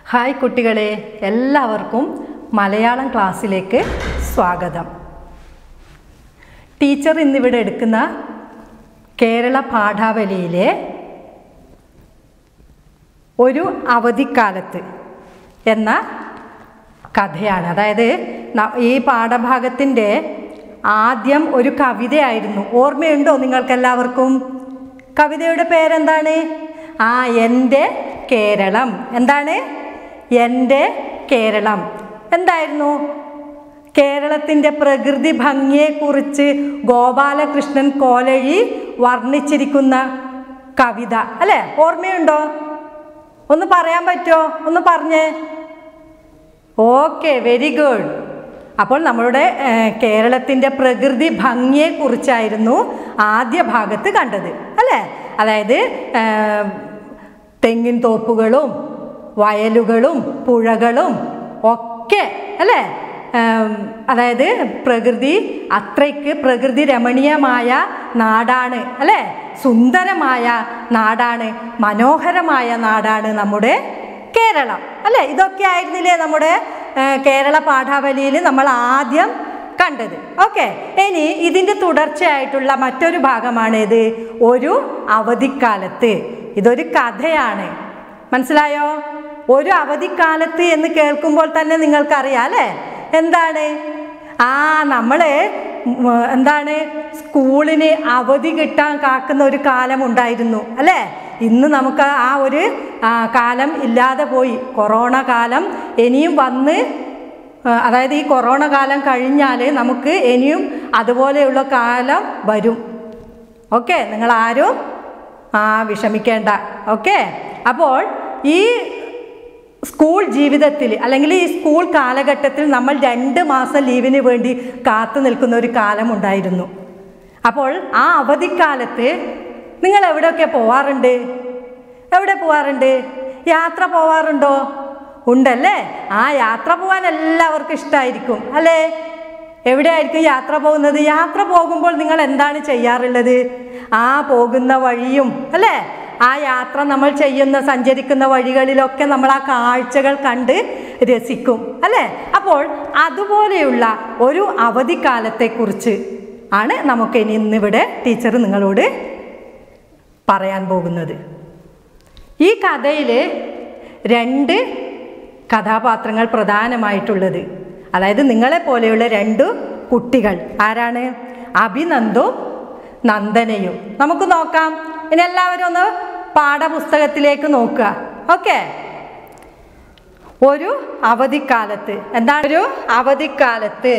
hi കുട്ടികളെ എല്ലാവർക്കും മലയാളം ക്ലാസ്സിലേക്ക് സ്വാഗതം ടീച്ചർ ഇന്നിവിടെ എടുക്കുന്ന കേരള പാഠാവലിയിലെ ഒരു അവധിക്കാലത്ത് എന്ന കഥയാണ് അതായത് ന- ഈ പാഠഭാഗത്തിൻ്റെ ആദ്യം ഒരു കവിതയായിരുന്നു ഓർമ്മയുണ്ടോ നിങ്ങൾക്കെല്ലാവർക്കും കവിതയുടെ പേരെന്താണ് ആ എൻ്റെ കേരളം എന്താണ് എൻ്റെ കേരളം എന്തായിരുന്നു കേരളത്തിൻ്റെ പ്രകൃതി ഭംഗിയെക്കുറിച്ച് ഗോപാലകൃഷ്ണൻ കോലഴി വർണ്ണിച്ചിരിക്കുന്ന കവിത അല്ലേ ഓർമ്മയുണ്ടോ ഒന്ന് പറയാൻ പറ്റുമോ ഒന്ന് പറഞ്ഞേ ഓക്കെ വെരി ഗുഡ് അപ്പോൾ നമ്മളുടെ കേരളത്തിൻ്റെ പ്രകൃതി ഭംഗിയെക്കുറിച്ചായിരുന്നു ആദ്യ ഭാഗത്ത് കണ്ടത് അല്ലേ അതായത് ഏം, തെങ്ങിൻ തോപ്പുകളും വയലുകളും പുഴകളും ഒക്കെ അല്ലേ ഏം, അതായത് പ്രകൃതി അത്രയ്ക്ക് പ്രകൃതി രമണീയമായ നാടാണ് അല്ലേ സുന്ദരമായ നാടാണ് മനോഹരമായ നാടാണ് നമ്മുടെ കേരളം അല്ലേ ഇതൊക്കെ ആയിരുന്നില്ലേ നമ്മുടെ ഏ, കേരള പാഠാവലിയിൽ നമ്മൾ ആദ്യം കണ്ടത് ഓക്കെ ഇനി ഇതിൻ്റെ തുടർച്ചയായിട്ടുള്ള മറ്റൊരു ഭാഗമാണ് ഇത് ഒരു അവധിക്കാലത്ത് ഇതൊരു കഥയാണ് മനസ്സിലായോ ഒരു അവധിക്കാലത്ത് എന്ന് കേൾക്കുമ്പോൾ തന്നെ നിങ്ങൾക്കറിയാം അല്ലേ എന്താണ് ആ നമ്മൾ എന്താണ് സ്കൂളിന് അവധി കിട്ടാൻ കാക്കുന്ന ഒരു കാലം ഉണ്ടായിരുന്നു അല്ലേ ഇന്ന് നമുക്ക് ആ ഒരു ആ, കാലം ഇല്ലാതെ പോയി കൊറോണ കാലം ഇനിയും വന്ന് ആ, അതായത് ഈ കൊറോണ കാലം കഴിഞ്ഞാൽ നമുക്ക് ഇനിയും അതുപോലെയുള്ള കാലം വരും ഓക്കെ നിങ്ങൾ ആരും ആ വിഷമിക്കേണ്ട ഓക്കെ അപ്പോൾ ഈ സ്കൂൾ ജീവിതത്തിൽ അല്ലെങ്കിൽ ഈ സ്കൂൾ കാലഘട്ടത്തിൽ നമ്മൾ രണ്ട് മാസം ലീവിന് വേണ്ടി കാത്തു നിൽക്കുന്ന ഒരു കാലം ഉണ്ടായിരുന്നു അപ്പോൾ ആ അവധിക്കാലത്ത് നിങ്ങൾ എവിടെയൊക്കെ പോവാറുണ്ട് എവിടെ പോവാറുണ്ട് യാത്ര പോവാറുണ്ടോ ഉണ്ടല്ലേ ആ യാത്ര പോകാൻ എല്ലാവർക്കും ഇഷ്ടമായിരിക്കും അല്ലേ എവിടെയായിരിക്കും യാത്ര പോകുന്നത് യാത്ര പോകുമ്പോൾ നിങ്ങൾ എന്താണ് ചെയ്യാറുള്ളത് ആ പോകുന്ന വഴിയും അല്ലേ ആ യാത്ര നമ്മൾ ചെയ്യുന്ന സഞ്ചരിക്കുന്ന വഴികളിലൊക്കെ നമ്മൾ ആ കാഴ്ചകൾ കണ്ട് രസിക്കും അല്ലേ അപ്പോൾ അതുപോലെയുള്ള ഒരു അവധിക്കാലത്തെക്കുറിച്ച് ആണ് നമുക്ക് ഇനി ഇന്നിവിടെ ടീച്ചർ നിങ്ങളോട് പറയാൻ പോകുന്നത് ഈ കഥയിൽ രണ്ട് കഥാപാത്രങ്ങൾ പ്രധാനമായിട്ടുള്ളത് അതായത് നിങ്ങളെ പോലെയുള്ള രണ്ട് കുട്ടികൾ ആരാണ് അഭിനന്ദും നന്ദനയും നമുക്ക് നോക്കാം ഇനി എല്ലാവരും ഒന്ന് പാഠപുസ്തകത്തിലേക്ക് നോക്കുക ഓക്കെ ഒരു അവധിക്കാലത്ത് എന്താണ് ഒരു അവധിക്കാലത്ത്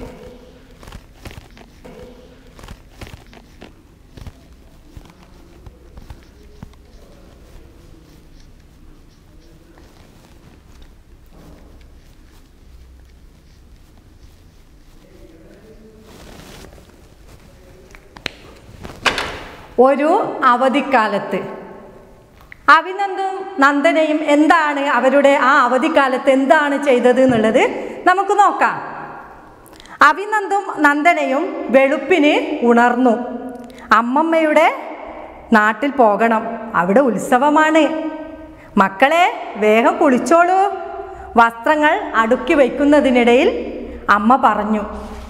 ഒരു അവധിക്കാലത്ത് അഭിനന്ദും നന്ദനയും എന്താണ് അവരുടെ ആ അവധിക്കാലത്ത് എന്താണ് ചെയ്തത് എന്നുള്ളത് നമുക്ക് നോക്കാം അഭിനന്ദും നന്ദനയും വെളുപ്പിന് ഉണർന്നു അമ്മമ്മയുടെ നാട്ടിൽ പോകണം അവിടെ ഉത്സവമാണ് മക്കളെ വേഗം കുളിച്ചോളൂ വസ്ത്രങ്ങൾ അടുക്കി വയ്ക്കുന്നതിനിടയിൽ അമ്മ പറഞ്ഞു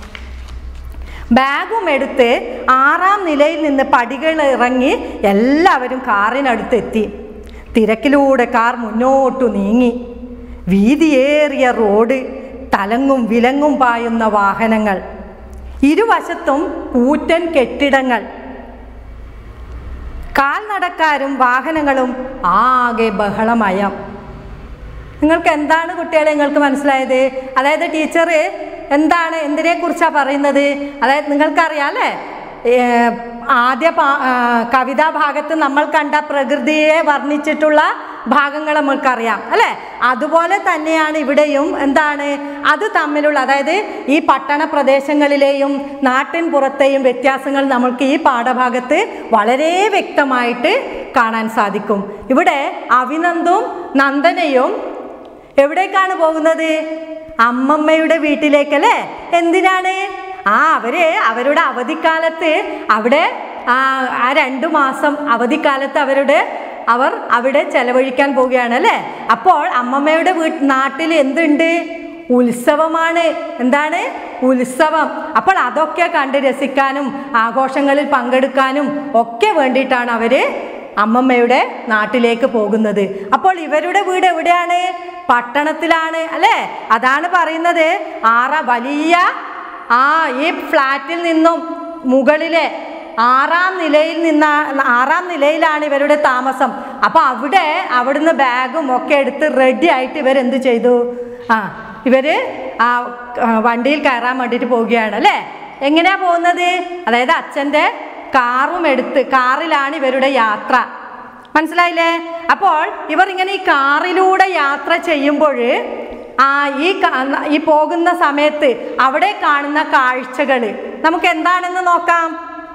ബാഗും എടുത്ത് ആറാം നിലയിൽ നിന്ന് പടികൾ ഇറങ്ങി എല്ലാവരും കാറിനടുത്തെത്തി തിരക്കിലൂടെ കാർ മുന്നോട്ടു നീങ്ങി വീതിയേറിയ റോഡ് തലങ്ങും വിലങ്ങും പായുന്ന വാഹനങ്ങൾ ഇരുവശത്തും കൂറ്റൻ കെട്ടിടങ്ങൾ കാൽനടക്കാരും വാഹനങ്ങളും ആകെ ബഹളമയം നിങ്ങൾക്ക് എന്താണ് കുട്ടികളെ നിങ്ങൾക്ക് മനസ്സിലായത് അതായത് ടീച്ചർ എന്താണ് എന്തിനെ കുറിച്ചാണ് പറയുന്നത് അതായത് നിങ്ങൾക്കറിയാം അല്ലേ ഏർ, ആദ്യ പാ- ആ, കവിതാ ഭാഗത്ത് നമ്മൾ കണ്ട പ്രകൃതിയെ വർണ്ണിച്ചിട്ടുള്ള ഭാഗങ്ങൾ നമ്മൾക്കറിയാം അല്ലേ അതുപോലെ തന്നെയാണ് ഇവിടെയും എന്താണ് അത് തമ്മിലുള്ള അതായത് ഈ പട്ടണ പ്രദേശങ്ങളിലെയും നാട്ടിൻ പുറത്തെയും വ്യത്യാസങ്ങൾ നമ്മൾക്ക് ഈ പാഠഭാഗത്ത് വളരെ വ്യക്തമായിട്ട് കാണാൻ സാധിക്കും ഇവിടെ അഭിനന്ദും നന്ദനയും എവിടേക്കാണ് പോകുന്നത് അമ്മമ്മയുടെ വീട്ടിലേക്കല്ലേ എന്തിനാണ് ആ അവര് അവരുടെ അവധിക്കാലത്ത് അവിടെ ആ ആ രണ്ടു മാസം അവധിക്കാലത്ത് അവരുടെ അവർ അവിടെ ചെലവഴിക്കാൻ പോവുകയാണ് അല്ലേ അപ്പോൾ അമ്മമ്മയുടെ വീട്ട് നാട്ടിൽ എന്തുണ്ട് ഉത്സവമാണ് എന്താണ് ഉത്സവം അപ്പോൾ അതൊക്കെ കണ്ട് രസിക്കാനും ആഘോഷങ്ങളിൽ പങ്കെടുക്കാനും ഒക്കെ വേണ്ടിയിട്ടാണ് അവര് അമ്മമ്മയുടെ നാട്ടിലേക്ക് പോകുന്നത് അപ്പോൾ ഇവരുടെ വീട് എവിടെയാണ് പട്ടണത്തിലാണ് അല്ലേ അതാണ് പറയുന്നത് ആറ വലിയ ആ ഈ ഫ്ലാറ്റിൽ നിന്നും മുകളിലെ ആറാം നിലയിൽ നിന്ന ആറാം നിലയിലാണ് ഇവരുടെ താമസം അപ്പൊ അവിടെ അവിടുന്ന് ബാഗും ഒക്കെ എടുത്ത് റെഡി ആയിട്ട് ഇവരെന്ത് ചെയ്തു ആ ഇവര് ആ ആ, വണ്ടിയിൽ കയറാൻ വേണ്ടിയിട്ട് പോവുകയാണ് അല്ലേ എങ്ങനെയാ പോകുന്നത് അതായത് അച്ഛൻ്റെ കാറും എടുത്ത് കാറിലാണ് ഇവരുടെ യാത്ര മനസ്സിലായില്ലേ അപ്പോൾ ഇവർ ഇങ്ങനെ ഈ കാറിലൂടെ യാത്ര ചെയ്യുമ്പോൾ ആ ഈ കാ- ഈ പോകുന്ന സമയത്ത് അവിടെ കാണുന്ന കാഴ്ചകൾ നമുക്ക് എന്താണെന്ന് നോക്കാം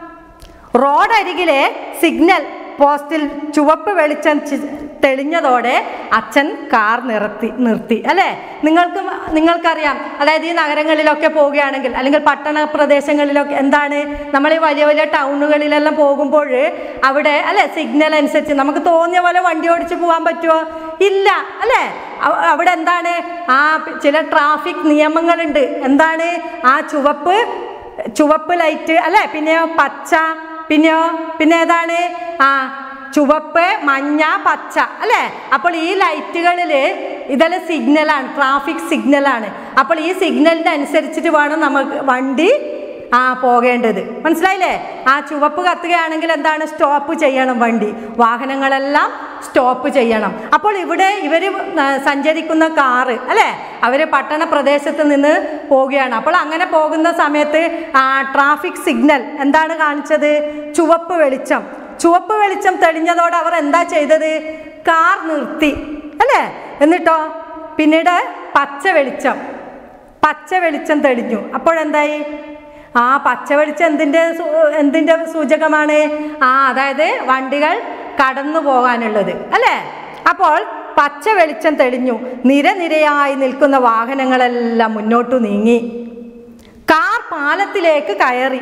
റോഡരികിലെ സിഗ്നൽ പോസ്റ്റിൽ ചുവപ്പ് വെളിച്ചം ചി- തെളിഞ്ഞതോടെ അച്ഛൻ കാർ നിർത്തി നിർത്തി അല്ലേ നിങ്ങൾക്ക് മ- നിങ്ങൾക്കറിയാം അതായത് ഈ നഗരങ്ങളിലൊക്കെ പോവുകയാണെങ്കിൽ അല്ലെങ്കിൽ പട്ടണ പ്രദേശങ്ങളിലൊക്കെ എന്താണ് നമ്മൾ ഈ വലിയ വലിയ ടൗണുകളിലെല്ലാം പോകുമ്പോൾ അവിടെ അല്ലേ സിഗ്നൽ അനുസരിച്ച് നമുക്ക് തോന്നിയ പോലെ വണ്ടി ഓടിച്ച് പോകാൻ പറ്റുമോ ഇല്ല അല്ലേ അവ- അവിടെ എന്താണ് ആ പ് ചില ട്രാഫിക് നിയമങ്ങളുണ്ട് എന്താണ് ആ ചുവപ്പ് ചുവപ്പ് ലൈറ്റ് അല്ലേ പിന്നെയോ പച്ച പിന്നെയോ പിന്നെ ഏതാണ് ആ ചുവപ്പ് മഞ്ഞ പച്ച അല്ലേ അപ്പോൾ ഈ ലൈറ്റുകളിൽ ഇതെല്ലാം സിഗ്നലാണ് ട്രാഫിക് സിഗ്നലാണ് അപ്പോൾ ഈ സിഗ്നലിന് അനുസരിച്ചിട്ട് വേണം നമുക്ക് വണ്ടി ആ പോകേണ്ടത് മനസ്സിലായില്ലേ ആ ചുവപ്പ് കത്തുകയാണെങ്കിൽ എന്താണ് സ്റ്റോപ്പ് ചെയ്യണം വണ്ടി വാഹനങ്ങളെല്ലാം സ്റ്റോപ്പ് ചെയ്യണം അപ്പോൾ ഇവിടെ ഇവർ സഞ്ചരിക്കുന്ന കാറ് അല്ലേ അവർ പട്ടണ പ്രദേശത്ത് നിന്ന് പോവുകയാണ് അപ്പോൾ അങ്ങനെ പോകുന്ന സമയത്ത് ആ ട്രാഫിക് സിഗ്നൽ എന്താണ് കാണിച്ചത് ചുവപ്പ് വെളിച്ചം ചുവപ്പ് വെളിച്ചം തെളിഞ്ഞതോടെ അവർ എന്താ ചെയ്തത് കാർ നിർത്തി അല്ലേ എന്നിട്ടോ പിന്നീട് പച്ച വെളിച്ചം പച്ച വെളിച്ചം തെളിഞ്ഞു അപ്പോഴെന്തായി ആ പച്ച വെളിച്ചം എന്തിൻ്റെ സൂ- എന്തിൻ്റെ സൂചകമാണ് ആ അതായത് വണ്ടികൾ കടന്നു പോകാനുള്ളത് അല്ലേ അപ്പോൾ പച്ച വെളിച്ചം തെളിഞ്ഞു നിരനിരയായി നിൽക്കുന്ന വാഹനങ്ങളെല്ലാം മുന്നോട്ടു നീങ്ങി കാർ പാലത്തിലേക്ക് കയറി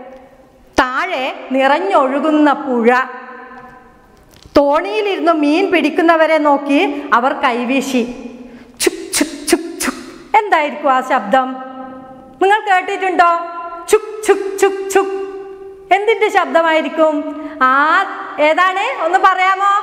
താഴെ നിറഞ്ഞൊഴുകുന്ന പുഴ തോണിയിലിരുന്ന് മീൻ പിടിക്കുന്നവരെ നോക്കി അവർ കൈവീശി ചുക് ചുക് ചുക് ചുക് എന്തായിരിക്കും ആ ശബ്ദം നിങ്ങൾ കേട്ടിട്ടുണ്ടോ ചുക് ചുക് ചുക് ചുക് എന്തിന്റെ ശബ്ദമായിരിക്കും ആ ഏതാണ് ഒന്ന് പറയാമോ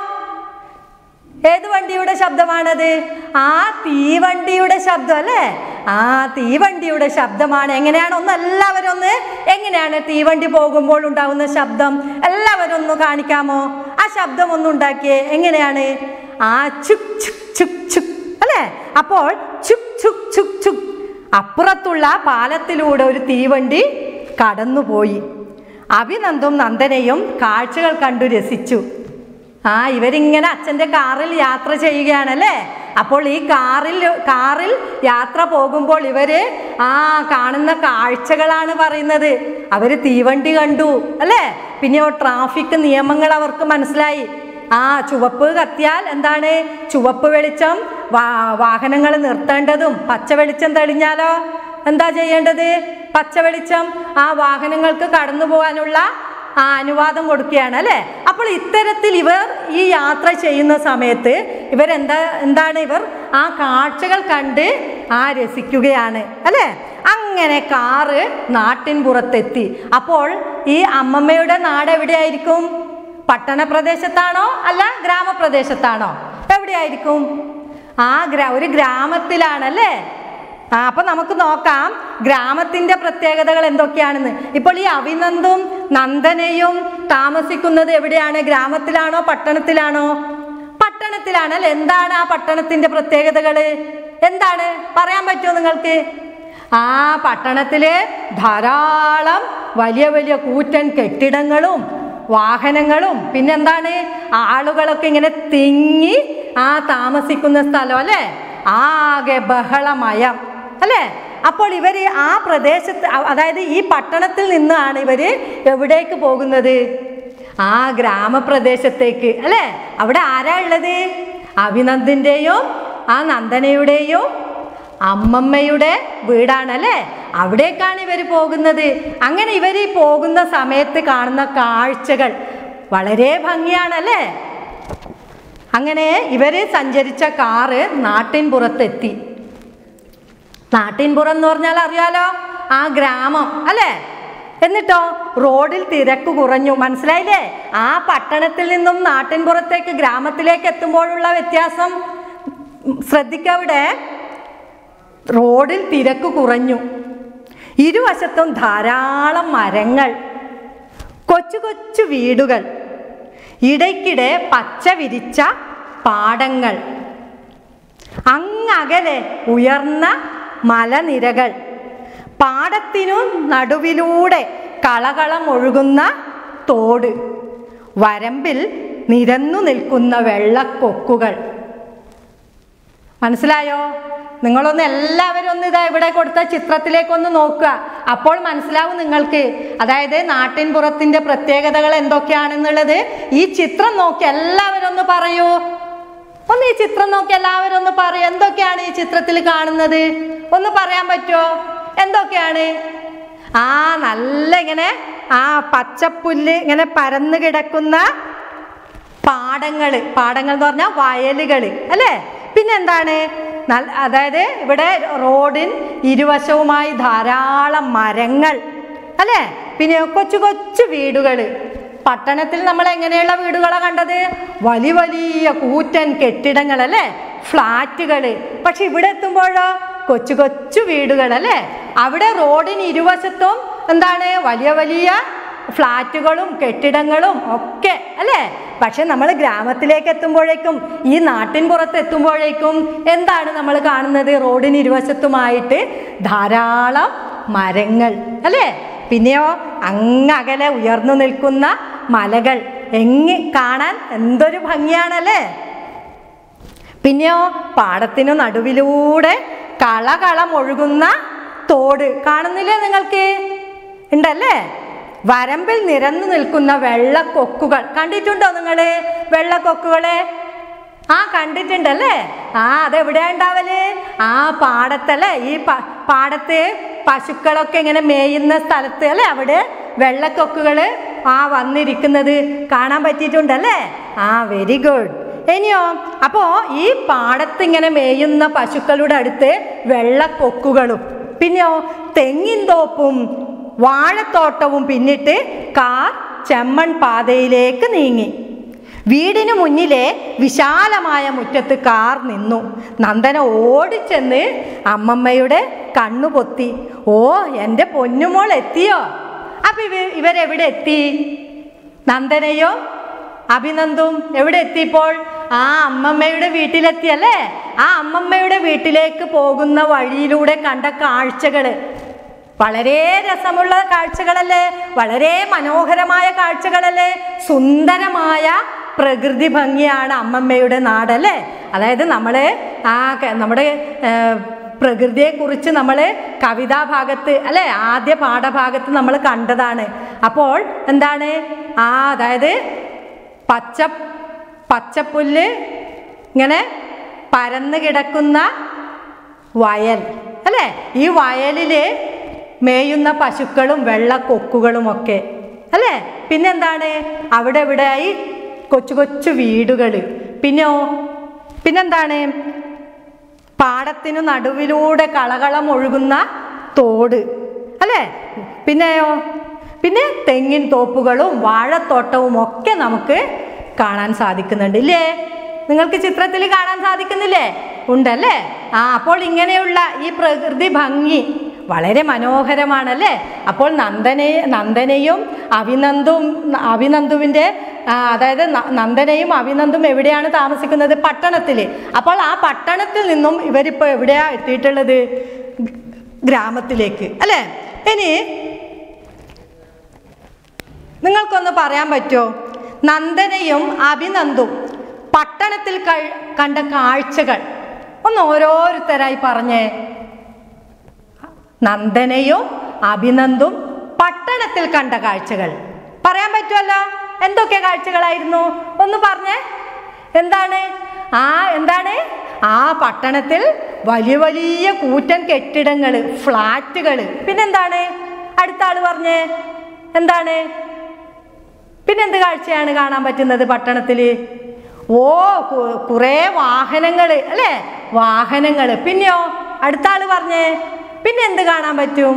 ഏത് വണ്ടിയുടെ ശബ്ദമാണത് ആ തീവണ്ടിയുടെ ശബ്ദം അല്ലേ ആ തീവണ്ടിയുടെ ശബ്ദമാണ് എങ്ങനെയാണ് ഒന്ന് എല്ലാവരും ഒന്ന് എങ്ങനെയാണ് തീവണ്ടി പോകുമ്പോൾ ഉണ്ടാകുന്ന ശബ്ദം എല്ലാവരും ഒന്ന് കാണിക്കാമോ ആ ശബ്ദം ഒന്ന് ഉണ്ടാക്കിയേ എങ്ങനെയാണ് ആ ചുക് ചുക് ചുക് ചുക് അല്ലേ അപ്പോൾ ചുക് ചുക് ചുക് ചുക് അപ്പുറത്തുള്ള പാലത്തിലൂടെ ഒരു തീവണ്ടി കടന്നുപോയി അഭിനന്ദും നന്ദനയും കാഴ്ചകൾ കണ്ടു രസിച്ചു ആ ഇവരിങ്ങനെ അച്ഛൻ്റെ കാറിൽ യാത്ര ചെയ്യുകയാണല്ലേ അപ്പോൾ ഈ കാറിൽ കാറിൽ യാത്ര പോകുമ്പോൾ ഇവര് ആ കാണുന്ന കാഴ്ചകളാണ് പറയുന്നത് അവര് തീവണ്ടി കണ്ടു അല്ലേ പിന്നെയോ ട്രാഫിക് നിയമങ്ങൾ അവർക്ക് മനസ്സിലായി ആ ചുവപ്പ് കത്തിയാൽ എന്താണ് ചുവപ്പ് വെളിച്ചം വാ വാഹനങ്ങൾ നിർത്തേണ്ടതും പച്ച വെളിച്ചം തെളിഞ്ഞാലോ എന്താ ചെയ്യേണ്ടത് പച്ച വെളിച്ചം ആ വാഹനങ്ങൾക്ക് കടന്നു പോകാനുള്ള ആ അനുവാദം കൊടുക്കുകയാണ് അല്ലേ അപ്പോൾ ഇത്തരത്തിൽ ഇവർ ഈ യാത്ര ചെയ്യുന്ന സമയത്ത് ഇവരെന്താ എന്താണ് ഇവർ ആ കാഴ്ചകൾ കണ്ട് ആ രസിക്കുകയാണ് അല്ലേ അങ്ങനെ കാറ് നാട്ടിൻ പുറത്തെത്തി അപ്പോൾ ഈ അമ്മമ്മയുടെ നാട് എവിടെയായിരിക്കും പട്ടണ പ്രദേശത്താണോ അല്ല ഗ്രാമപ്രദേശത്താണോ എവിടെയായിരിക്കും ആ ഗ്രാ ഒരു ഗ്രാമത്തിലാണല്ലേ ആ അപ്പൊ നമുക്ക് നോക്കാം ഗ്രാമത്തിന്റെ പ്രത്യേകതകൾ എന്തൊക്കെയാണെന്ന് ഇപ്പോൾ ഈ അഭിനന്ദും നന്ദനയും താമസിക്കുന്നത് എവിടെയാണ് ഗ്രാമത്തിലാണോ പട്ടണത്തിലാണോ പട്ടണത്തിലാണ് അല്ലെ എന്താണ് ആ പട്ടണത്തിന്റെ പ്രത്യേകതകള് എന്താണ് പറയാൻ പറ്റുമോ നിങ്ങൾക്ക് ആ പട്ടണത്തില് ധാരാളം വലിയ വലിയ കൂറ്റൻ കെട്ടിടങ്ങളും വാഹനങ്ങളും പിന്നെന്താണ് ആളുകളൊക്കെ ഇങ്ങനെ തിങ്ങി ആ താമസിക്കുന്ന സ്ഥലം അല്ലേ ആകെ ബഹളമയം അല്ലേ അപ്പോൾ ഇവർ ആ പ്രദേശത്ത് അ- അതായത് ഈ പട്ടണത്തിൽ നിന്നാണ് ഇവർ എവിടേക്ക് പോകുന്നത് ആ ഗ്രാമപ്രദേശത്തേക്ക് അല്ലേ അവിടെ ആരാ ഉള്ളത് അഭിനന്ദിൻ്റെയും ആ നന്ദനയുടെയും അമ്മമ്മയുടെ വീടാണല്ലേ അവിടേക്കാണ് ഇവർ പോകുന്നത് അങ്ങനെ ഇവർ ഈ പോകുന്ന സമയത്ത് കാണുന്ന കാഴ്ചകൾ വളരെ ഭംഗിയാണല്ലേ അങ്ങനെ ഇവര് സഞ്ചരിച്ച കാറ് നാട്ടിൻപുറത്തെത്തി നാട്ടിൻപുറം എന്ന് പറഞ്ഞാൽ അറിയാലോ ആ ഗ്രാമം അല്ലേ എന്നിട്ടോ റോഡിൽ തിരക്ക് കുറഞ്ഞു മനസ്സിലായില്ലേ ആ പട്ടണത്തിൽ നിന്നും നാട്ടിൻപുറത്തേക്ക് ഗ്രാമത്തിലേക്ക് എത്തുമ്പോഴുള്ള വ്യത്യാസം ശ്രദ്ധിക്കവിടെ റോഡിൽ തിരക്ക് കുറഞ്ഞു ഇരുവശത്തും ധാരാളം മരങ്ങൾ കൊച്ചു കൊച്ചു വീടുകൾ ഇടയ്ക്കിടെ പച്ച വിരിച്ച പാടങ്ങൾ അങ്ങകലെ ഉയർന്ന മലനിരകൾ പാടത്തിനു നടുവിലൂടെ കളകളം ഒഴുകുന്ന തോട് വരമ്പിൽ നിരന്നു നിൽക്കുന്ന വെള്ളക്കൊക്കുകൾ മനസ്സിലായോ നിങ്ങളൊന്ന് എല്ലാവരും ഒന്ന് ഇതാ ഇവിടെ കൊടുത്ത ചിത്രത്തിലേക്കൊന്ന് നോക്കുക അപ്പോൾ മനസ്സിലാവും നിങ്ങൾക്ക് അതായത് നാട്ടിൻപുറത്തിന്റെ പ്രത്യേകതകൾ എന്തൊക്കെയാണെന്നുള്ളത് ഈ ചിത്രം നോക്കി എല്ലാവരും ഒന്ന് പറയൂ ഒന്ന് ഈ ചിത്രം നോക്കി എല്ലാവരും ഒന്ന് പറയൂ എന്തൊക്കെയാണ് ഈ ചിത്രത്തിൽ കാണുന്നത് ഒന്ന് പറയാൻ പറ്റുമോ എന്തൊക്കെയാണ് ആ നല്ല ഇങ്ങനെ ആ പച്ചപ്പുല്ല് ഇങ്ങനെ പരന്നു കിടക്കുന്ന പാടങ്ങള് പാടങ്ങൾ എന്ന് പറഞ്ഞാൽ വയലുകള് അല്ലേ പിന്നെന്താണ് നല്ല അതായത് ഇവിടെ റോഡിൻ ഇരുവശവുമായി ധാരാളം മരങ്ങൾ അല്ലേ പിന്നെ കൊച്ചു കൊച്ചു വീടുകൾ പട്ടണത്തിൽ നമ്മൾ എങ്ങനെയുള്ള വീടുകളാണ് കണ്ടത് വലിയ വലിയ കൂറ്റൻ കെട്ടിടങ്ങൾ അല്ലേ ഫ്ലാറ്റുകൾ പക്ഷെ ഇവിടെ എത്തുമ്പോഴോ കൊച്ചു കൊച്ചു വീടുകൾ അല്ലേ അവിടെ റോഡിന് ഇരുവശത്തും എന്താണ് വലിയ വലിയ ഫ്ലാറ്റുകളും കെട്ടിടങ്ങളും ഒക്കെ അല്ലേ പക്ഷെ നമ്മൾ ഗ്രാമത്തിലേക്ക് എത്തുമ്പോഴേക്കും ഈ നാട്ടിൻ പുറത്ത് എത്തുമ്പോഴേക്കും എന്താണ് നമ്മൾ കാണുന്നത് റോഡിന് ഇരുവശത്തുമായിട്ട് ധാരാളം മരങ്ങൾ അല്ലേ പിന്നെയോ അങ്ങകലെ ഉയർന്നു നിൽക്കുന്ന മലകൾ എങ്ങി കാണാൻ എന്തൊരു ഭംഗിയാണല്ലേ പിന്നെയോ പാടത്തിനു നടുവിലൂടെ കളകളം ഒഴുകുന്ന തോട് കാണുന്നില്ലേ നിങ്ങൾക്ക് ഉണ്ടല്ലേ വരമ്പിൽ നിരന്നു നിൽക്കുന്ന വെള്ളക്കൊക്കുകൾ കണ്ടിട്ടുണ്ടോ നിങ്ങൾ വെള്ളക്കൊക്കുകളെ ആ കണ്ടിട്ടുണ്ടല്ലേ ആ അതെവിടെയാ ഉണ്ടാവല് ആ പാടത്തല്ലേ ഈ പ- പാടത്ത് പശുക്കളൊക്കെ ഇങ്ങനെ മേയുന്ന സ്ഥലത്ത് അല്ലേ അവിടെ വെള്ളക്കൊക്കുകൾ ആ വന്നിരിക്കുന്നത് കാണാൻ പറ്റിയിട്ടുണ്ടല്ലേ ആ വെരി ഗുഡ് ഇനിയോ അപ്പോ ഈ പാടത്ത് ഇങ്ങനെ മേയുന്ന പശുക്കളുടെ അടുത്ത് വെള്ളക്കൊക്കുകളും പിന്നെയോ തെങ്ങിൻ തോപ്പും വാഴത്തോട്ടവും പിന്നിട്ട് കാർ ചെമ്മൺ പാതയിലേക്ക് നീങ്ങി വീടിനു മുന്നിലെ വിശാലമായ മുറ്റത്ത് കാർ നിന്നു നന്ദന ഓടിച്ചെന്ന് അമ്മമ്മയുടെ കണ്ണു പൊത്തി ഓ എൻ്റെ പൊന്നുമോൾ എത്തിയോ അപ്പൊ ഇവ ഇവരെവിടെ എത്തി നന്ദനയോ അഭിനന്ദും എവിടെ എത്തിയപ്പോൾ ആ അമ്മമ്മയുടെ വീട്ടിലെത്തിയല്ലേ ആ അമ്മമ്മയുടെ വീട്ടിലേക്ക് പോകുന്ന വഴിയിലൂടെ കണ്ട കാഴ്ചകള് വളരെ രസമുള്ള കാഴ്ചകളല്ലേ വളരെ മനോഹരമായ കാഴ്ചകളല്ലേ സുന്ദരമായ പ്രകൃതി ഭംഗിയാണ് അമ്മമ്മയുടെ നാടല്ലേ അതായത് നമ്മൾ ആ ക- നമ്മുടെ ഏർ, പ്രകൃതിയെക്കുറിച്ച് നമ്മൾ കവിതാ ഭാഗത്ത് അല്ലേ ആദ്യ പാഠഭാഗത്ത് നമ്മൾ കണ്ടതാണ് അപ്പോൾ എന്താണ് ആ അതായത് പച്ച പച്ചപ്പുല്ല് ഇങ്ങനെ പരന്ന് കിടക്കുന്ന വയൽ അല്ലേ ഈ വയലില് മേയുന്ന പശുക്കളും വെള്ളക്കൊക്കുകളും ഒക്കെ അല്ലേ പിന്നെന്താണ് അവിടെ ഇവിടെയായി കൊച്ചു കൊച്ചു വീടുകൾ പിന്നെയോ പിന്നെന്താണ് പാടത്തിനു നടുവിലൂടെ കളകളം ഒഴുകുന്ന തോട് അല്ലേ പിന്നെയോ പിന്നെ തെങ്ങിൻ തോപ്പുകളും വാഴത്തോട്ടവും ഒക്കെ നമുക്ക് കാണാൻ സാധിക്കുന്നുണ്ട് ഇല്ലേ നിങ്ങൾക്ക് ചിത്രത്തിൽ കാണാൻ സാധിക്കുന്നില്ലേ ഉണ്ടല്ലേ ആ അപ്പോൾ ഇങ്ങനെയുള്ള ഈ പ്രകൃതി ഭംഗി വളരെ മനോഹരമാണല്ലേ അപ്പോൾ നന്ദനെ നന്ദനയും അഭിനന്ദും അഭിനന്ദുവിൻ്റെ ആ, അതായത് ന- നന്ദനയും അഭിനന്ദും എവിടെയാണ് താമസിക്കുന്നത് പട്ടണത്തിൽ അപ്പോൾ ആ പട്ടണത്തിൽ നിന്നും ഇവരിപ്പോൾ എവിടെയാ എത്തിയിട്ടുള്ളത് ഗ്രാമത്തിലേക്ക് അല്ലേ ഇനി നിങ്ങൾക്കൊന്ന് പറയാൻ പറ്റുമോ നന്ദനയും അഭിനന്ദും പട്ടണത്തിൽ കഴി- കണ്ട കാഴ്ചകൾ ഒന്ന് ഓരോരുത്തരായി പറഞ്ഞേ നന്ദനയും അഭിനന്ദും പട്ടണത്തിൽ കണ്ട കാഴ്ചകൾ പറയാൻ പറ്റുമല്ലോ എന്തൊക്കെ കാഴ്ചകളായിരുന്നു ഒന്ന് പറഞ്ഞേ എന്താണ് ആ എന്താണ് ആ പട്ടണത്തിൽ വലിയ വലിയ കൂറ്റൻ കെട്ടിടങ്ങൾ ഫ്ലാറ്റുകൾ പിന്നെന്താണ് അടുത്ത ആള് പറഞ്ഞേ എന്താണ് പിന്നെന്ത് കാഴ്ചയാണ് കാണാൻ പറ്റുന്നത് പട്ടണത്തിൽ ഓ കു- കുറേ വാഹനങ്ങൾ അല്ലേ വാഹനങ്ങൾ പിന്നെയോ അടുത്ത ആള് പറഞ്ഞേ പിന്നെ എന്ത് കാണാൻ പറ്റും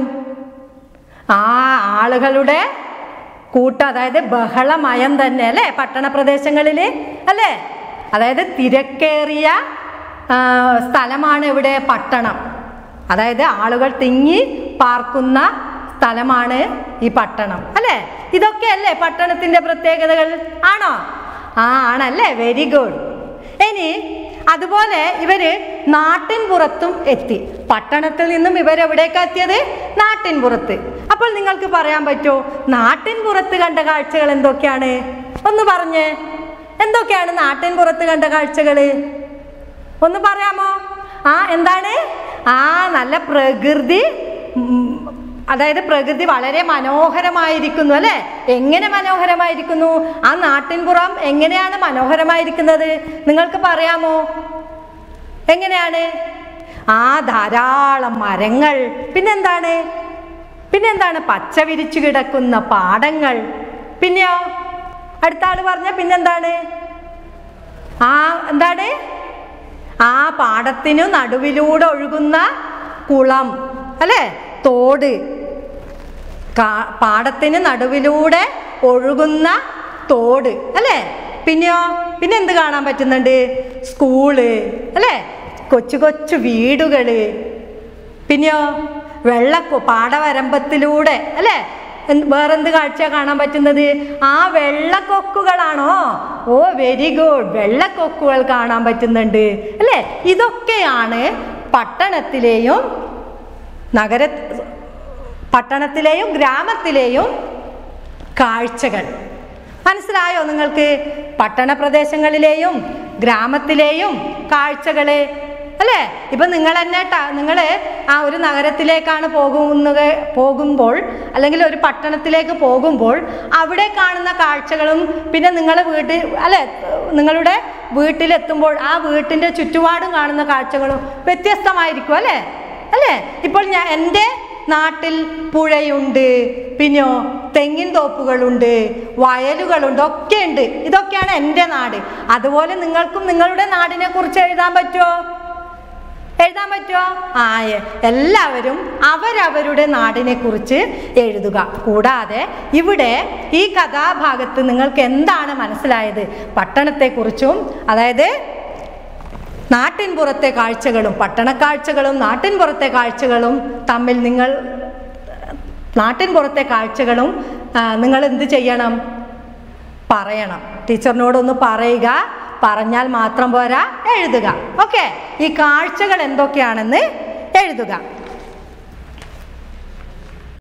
ആ ആളുകളുടെ കൂട്ടം അതായത് ബഹളമയം തന്നെ അല്ലേ പട്ടണ പ്രദേശങ്ങളിൽ അല്ലേ അതായത് തിരക്കേറിയ ആ, സ്ഥലമാണ് ഇവിടെ പട്ടണം അതായത് ആളുകൾ തിങ്ങി പാർക്കുന്ന സ്ഥലമാണ് ഈ പട്ടണം അല്ലേ ഇതൊക്കെ അല്ലേ പട്ടണത്തിന്റെ പ്രത്യേകതകൾ ആണോ ആ ആണല്ലേ വെരി ഗുഡ് ഇനി അതുപോലെ ഇവര് നാട്ടിൻ പുറത്തും എത്തി പട്ടണത്തിൽ നിന്നും ഇവരെവിടേക്കാ എത്തിയത് നാട്ടിൻ പുറത്ത് അപ്പോൾ നിങ്ങൾക്ക് പറയാൻ പറ്റുമോ നാട്ടിൻ പുറത്ത് കണ്ട കാഴ്ചകൾ എന്തൊക്കെയാണ് ഒന്ന് പറഞ്ഞേ എന്തൊക്കെയാണ് നാട്ടിൻ പുറത്ത് കണ്ട കാഴ്ചകൾ ഒന്ന് പറയാമോ ആ എന്താണ് ആ നല്ല പ്രകൃതി ഉം, അതായത് പ്രകൃതി വളരെ മനോഹരമായിരിക്കുന്നു അല്ലെ എങ്ങനെ മനോഹരമായിരിക്കുന്നു ആ നാട്ടിൻപുറം എങ്ങനെയാണ് മനോഹരമായിരിക്കുന്നത് നിങ്ങൾക്ക് പറയാമോ എങ്ങനെയാണ് ആ ധാരാളം മരങ്ങൾ പിന്നെന്താണ് പിന്നെന്താണ് പച്ച വിരിച്ചു കിടക്കുന്ന പാടങ്ങൾ പിന്നെയോ അടുത്ത ആള് പറഞ്ഞ പിന്നെന്താണ് ആ എന്താണ് ആ പാടത്തിനു നടുവിലൂടെ ഒഴുകുന്ന കുളം അല്ലേ തോട് കാ- പാടത്തിന് നടുവിലൂടെ ഒഴുകുന്ന തോട് അല്ലേ പിന്നെയോ പിന്നെ എന്ത് കാണാൻ പറ്റുന്നുണ്ട് സ്കൂള് അല്ലേ കൊച്ചു കൊച്ചു വീടുകള് പിന്നെയോ വെള്ളക്കൊ പാടവരമ്പത്തിലൂടെ അല്ലേ എന്ത് വേറെന്ത് കാഴ്ച കാണാൻ പറ്റുന്നത് ആ വെള്ളക്കൊക്കുകളാണോ ഓ വെരി ഗുഡ് വെള്ളക്കൊക്കുകൾ കാണാൻ പറ്റുന്നുണ്ട് അല്ലേ ഇതൊക്കെയാണ് പട്ടണത്തിലെയും നഗര പട്ടണത്തിലെയും ഗ്രാമത്തിലെയും കാഴ്ചകൾ മനസ്സിലായോ നിങ്ങൾക്ക് പട്ടണ പ്രദേശങ്ങളിലെയും ഗ്രാമത്തിലെയും കാഴ്ചകള് അല്ലേ ഇപ്പൊ നിങ്ങൾ തന്നെ നിങ്ങൾ ആ ഒരു നഗരത്തിലേക്കാണ് പോകുന്നത് പോകുമ്പോൾ അല്ലെങ്കിൽ ഒരു പട്ടണത്തിലേക്ക് പോകുമ്പോൾ അവിടെ കാണുന്ന കാഴ്ചകളും പിന്നെ നിങ്ങൾ വീട്ടിൽ അല്ലെ നിങ്ങളുടെ വീട്ടിലെത്തുമ്പോൾ ആ വീട്ടിൻ്റെ ചുറ്റുപാടും കാണുന്ന കാഴ്ചകളും വ്യത്യസ്തമായിരിക്കും അല്ലേ അല്ലേ ഇപ്പോൾ ഞാൻ എൻ്റെ നാട്ടിൽ പുഴയുണ്ട് പിന്നെയോ തെങ്ങിൻ തോപ്പുകളുണ്ട് വയലുകളുണ്ട് ഒക്കെ ഉണ്ട് ഇതൊക്കെയാണ് എൻ്റെ നാട് അതുപോലെ നിങ്ങൾക്കും നിങ്ങളുടെ നാടിനെ കുറിച്ച് എഴുതാൻ പറ്റുമോ എഴുതാൻ പറ്റുമോ ആ എ- എല്ലാവരും അവരവരുടെ നാടിനെ കുറിച്ച് എഴുതുക കൂടാതെ ഇവിടെ ഈ കഥാഭാഗത്ത് നിങ്ങൾക്ക് എന്താണ് മനസ്സിലായത് പട്ടണത്തെക്കുറിച്ചും അതായത് നാട്ടിൻപുറത്തെ കാഴ്ചകളും പട്ടണക്കാഴ്ചകളും നാട്ടിൻപുറത്തെ കാഴ്ചകളും തമ്മിൽ നിങ്ങൾ നാട്ടിൻപുറത്തെ കാഴ്ചകളും ആ, നിങ്ങൾ എന്ത് ചെയ്യണം പറയണം ടീച്ചറിനോടൊന്ന് പറയുക പറഞ്ഞാൽ മാത്രം പോരാ എഴുതുക ഓക്കെ ഈ കാഴ്ചകൾ എന്തൊക്കെയാണെന്ന് എഴുതുക